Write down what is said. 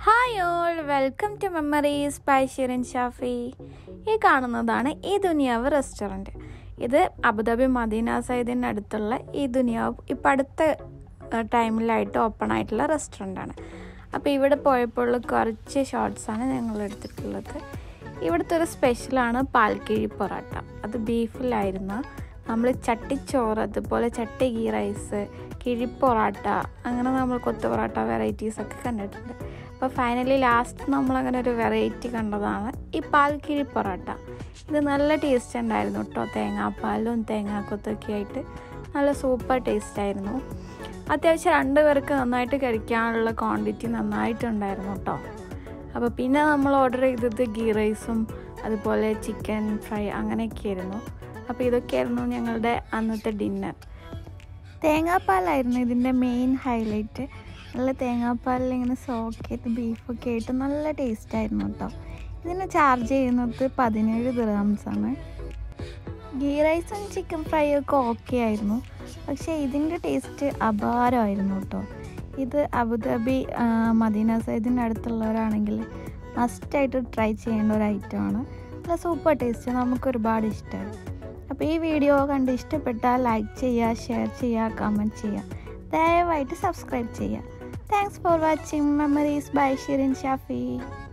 hi all welcome to memories by Shirin Shafi ഈ കാണുന്നതാണ് ഈ ദുനിയാവ് റെസ്റ്റോറൻറ്റ് ഇത് അബുദാബി മദീന സൈദിൻ്റെ അടുത്തുള്ള ഈ ദുനിയാവ് ഇപ്പം അടുത്ത ടൈമിലായിട്ട് ഓപ്പൺ ആയിട്ടുള്ള റെസ്റ്റോറൻ്റാണ് അപ്പോൾ ഇവിടെ പോയപ്പോൾ കുറച്ച് ഷോർട്സാണ് ഞങ്ങൾ എടുത്തിട്ടുള്ളത് ഇവിടുത്തെ ഒരു സ്പെഷ്യലാണ് പാൽക്കിഴി പൊറോട്ട അത് ബീഫിലായിരുന്നു നമ്മൾ ചട്ടിച്ചോറ് അതുപോലെ ചട്ടി ഗീ റൈസ് കിഴി പൊറോട്ട അങ്ങനെ നമ്മൾ കൊത്തു പൊറോട്ട വെറൈറ്റീസ് ഒക്കെ കണ്ടിട്ടുണ്ട് അപ്പോൾ ഫൈനലി ലാസ്റ്റ് നമ്മളങ്ങനെ ഒരു വെറൈറ്റി കണ്ടതാണ് ഈ പാൽ കിഴി പൊറോട്ട ഇത് നല്ല ടേസ്റ്റ് ഉണ്ടായിരുന്നു കേട്ടോ തേങ്ങാപ്പാലും തേങ്ങാക്കൊത്തൊക്കെ ആയിട്ട് നല്ല സൂപ്പർ ടേസ്റ്റ് ആയിരുന്നു അത്യാവശ്യം രണ്ട് പേർക്ക് നന്നായിട്ട് കഴിക്കാനുള്ള ക്വാണ്ടിറ്റി നന്നായിട്ടുണ്ടായിരുന്നു കേട്ടോ അപ്പോൾ പിന്നെ നമ്മൾ ഓർഡർ ചെയ്തത് ഗീ റൈസും അതുപോലെ ചിക്കൻ ഫ്രൈ അങ്ങനെയൊക്കെയായിരുന്നു അപ്പോൾ ഇതൊക്കെയായിരുന്നു ഞങ്ങളുടെ അന്നത്തെ ഡിന്നർ തേങ്ങാപ്പാലായിരുന്നു ഇതിൻ്റെ മെയിൻ ഹൈലൈറ്റ് നല്ല തേങ്ങാപ്പാലിൽ ഇങ്ങനെ സോക്ക് ചെയ്ത് ബീഫൊക്കെ ആയിട്ട് നല്ല ടേസ്റ്റ് ആയിരുന്നു കേട്ടോ ഇതിന് ചാർജ് ചെയ്യുന്നത് പതിനേഴ് ദിർഹംസാണ് ഗീ റൈസും ചിക്കൻ ഫ്രൈ ഒക്കെ ഓക്കെ ആയിരുന്നു പക്ഷേ ഇതിൻ്റെ ടേസ്റ്റ് അപാരമായിരുന്നു കേട്ടോ ഇത് അബുദാബി മദീന സൈദിൻ്റെ അടുത്തുള്ളവരാണെങ്കിൽ മസ്റ്റായിട്ട് ട്രൈ ചെയ്യേണ്ട ഒരു ഐറ്റമാണ് നല്ല സൂപ്പർ ടേസ്റ്റ് നമുക്ക് ഒരുപാട് ഇഷ്ടമായി അപ്പോൾ ഈ വീഡിയോ കണ്ട് ഇഷ്ടപ്പെട്ടാൽ ലൈക്ക് ചെയ്യുക ഷെയർ ചെയ്യുക കമൻറ്റ് ചെയ്യുക ദയവായിട്ട് സബ്സ്ക്രൈബ് ചെയ്യുക thanks for watching memories by Shirin Shafi